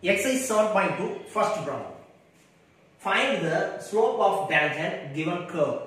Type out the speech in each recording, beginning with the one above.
Exercise 7.2, first problem. Find the slope of tangent given curve.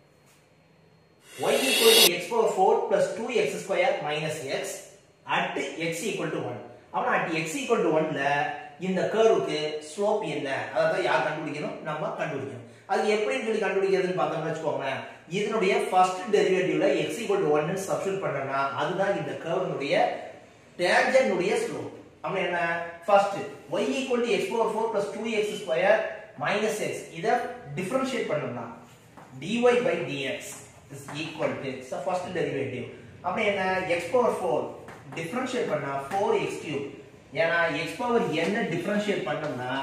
y equal to x power 4 plus 2x square minus x at x equal to 1. அப்பனா at x equal to 1 ல இந்த கர்வுக்கு slope என்ன அதாவது யார் கண்டுபிடிக்கணும் நம்ம கண்டுபிடிக்கணும் அது எப்படின்னு சொல்லி கண்டுபிடிக்கிறதுன்னு பார்த்தோம்னு வச்சுக்கோங்களேன் இதனுடைய ஃபர்ஸ்ட் டெரிவேட்டிவ்ல x equal to 1 ன்னு சப்ஸ்டிட் பண்ணனா அதுதான் இந்த கர்வ்னுடைய டேஞ்சன்னுடைய ஸ்லோப் அப்ப என்ன first y equal to x power 4 plus 2x square minus x இத டிஃபரன்ஷியேட் பண்ணோம்னா dy by dx is equal to so first derivative அப்ப என்ன x power 4 டிஃபரன்ஷியேட் பண்ணா 4x cube ஏனா x power n டிஃபரன்ஷியேட் பண்ணோம்னா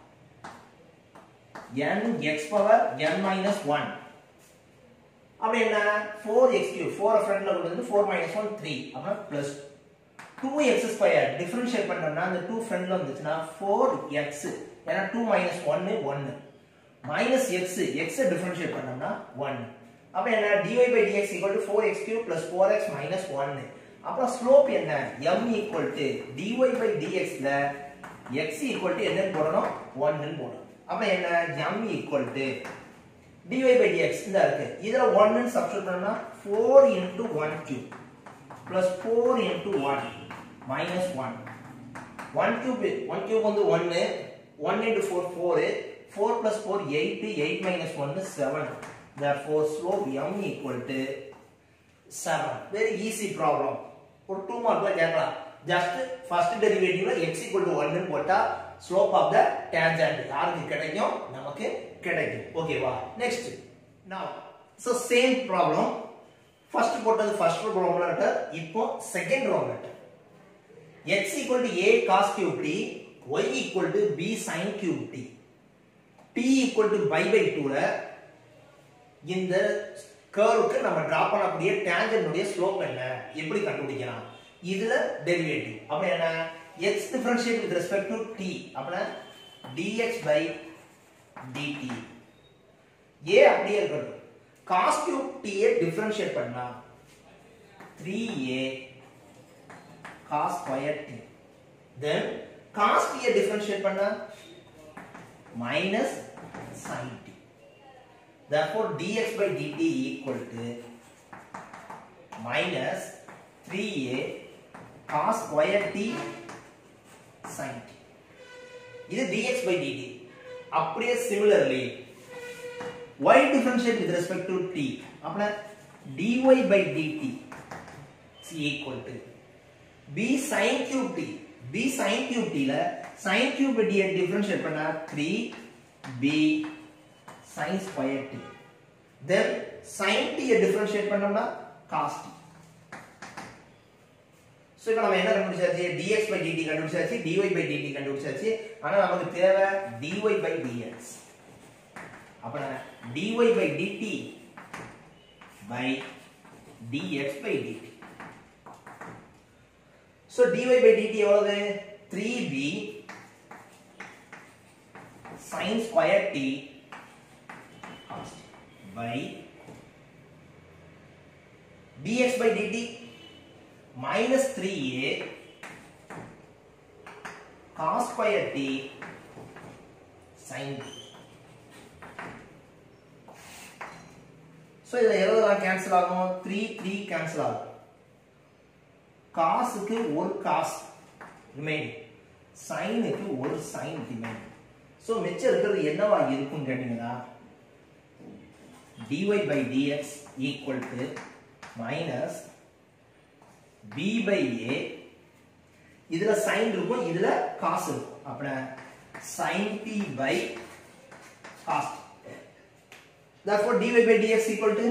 n x power n minus 1 அப்ப என்ன 4x cube 4 ஃப்ரண்ட்ல கொண்டு வந்து 4 minus 1 3 அப்ப plus 2x ஸ்கொயர் டிஃபரன்ஷியேட் பண்ணோம்னா அந்த 2 ஃப்ரண்ட்ல வந்துச்சுன்னா 4x ஏன்னா 2 minus 1 1 minus x x differentiate பண்ணோம்னா 1 அப்ப என்ன dy by dx equal to 4x cube plus 4x minus 1 அப்புறம் ஸ்லோப் என்ன m equal to dy by dx ல x equal to என்ன போடணும் 1 ன்னு போடணும் அப்ப என்ன m equal to dy by dx இந்த இருக்கு இதுல 1 ன்னு சப்ஸ்டிட் பண்ணா 4 into 1 cube plus 4 into 1 minus 1 1 cube 1 cube வந்து 1 1 into 4 4 4 plus 4 8 8 minus 1 7 therefore slope m equal to 7 very easy problem ஒரு 2 மார்க்ல கேட்கலாம் ஜஸ்ட் ஃபர்ஸ்ட் டெரிவேட்டிவ்ல x equal to 1 ன்னு போட்டா ஸ்லோப் ஆஃப் த டேஞ்சன்ட் யாருக்கு கிடைக்கும் நமக்கு கிடைக்கும் ஓகேவா next now so same problem first போட்டது ஃபர்ஸ்ட் ப்ராப்ளம் லெட்டர் இப்போ second problem letter x equal to a cos cube t y equal to b sin cube t t equal to pi by 2 ல இந்த கர்வுக்கு நம்ம draw பண்ணக்கூடிய tangent உடைய slope என்ன எப்படி கண்டுபிடிக்கலாம் இதுல டெரிவேட்டிவ் அப்ப என்ன x differentiate with respect to t அப்பனா dx by dt a அப்படியே இருக்கட்டும் cos cube t ஐ டிஃபரன்ஷியேட் பண்ணா 3a cos square t then cos t ஐ டிஃபரன்ஷியேட் பண்ணா minus sin t therefore dx by dt equal to minus 3a cos square t sin t இது dx by dt அப்படியே similarly y differentiate with respect to t அப்பனா dy by dt is equal to b sin cube t b sin cube t ல sin cube t ஐ differentiate பண்ணா 3 b sin square t then sin t ஐ differentiate பண்ணோம்னா cos t so இப்போ நம்ம என்ன கண்டுபிடிச்சாச்சு dx by dt கண்டுபிடிச்சாச்சு dy by dt கண்டுபிடிச்சாச்சு ஆனா நமக்கு தேவை dy by dx அப்ப dy by dt by dx by dt so dy by dt எவ்வளவு 3b sin square t cos t by dx by dt minus 3a cos square t sin t so இதில் எவ்வளோதான் cancel ஆகும் three three cancel ஆகும் காசுக்கு ஒரு காசு remain சைனுக்கு ஒரு sign remain so மிச்சம் இருக்கிறது என்னவா இருக்கும் கேட்டீங்கன்னா dy by dx equal to minus b by a இதுல சைன் இருக்கும் இதுல காசு இருக்கும் அப்ப sin t by cos t therefore dy by dx equal to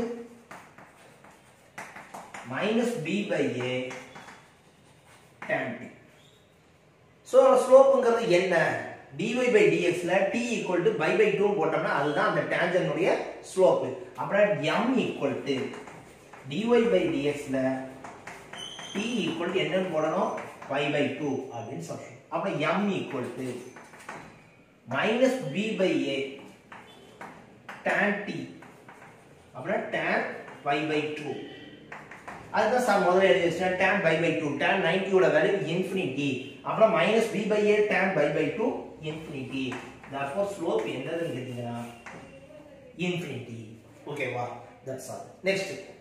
minus b by a tan t so ஸ்லோப்ங்கிறது என்ன dy by dx ல t equal to pi by 2 போட்டோம்னா அதுதான் அந்த டேஞ்சன்ட் உடைய ஸ்லோப் அப்புறம் m equal to dy by dx ல t equal to என்னன்னு போடணும் pi by 2 அப்படின்னு சொல்றோம் அப்புறம் m equal to minus b by a tan t அப்புறம் tan pi by 2 அதுதான் சார் முதல்ல எழுதி வச்சேன் tan pi by two tan 90 யோட வேல்யூ இன்ஃபினிட்டி அப்புறம் minus b by a tan pi by two infinity therefore slope என்னதுன்னு கேட்டீங்கன்னா infinity ஓகேவா தட்ஸ் ஆல் நெக்ஸ்ட்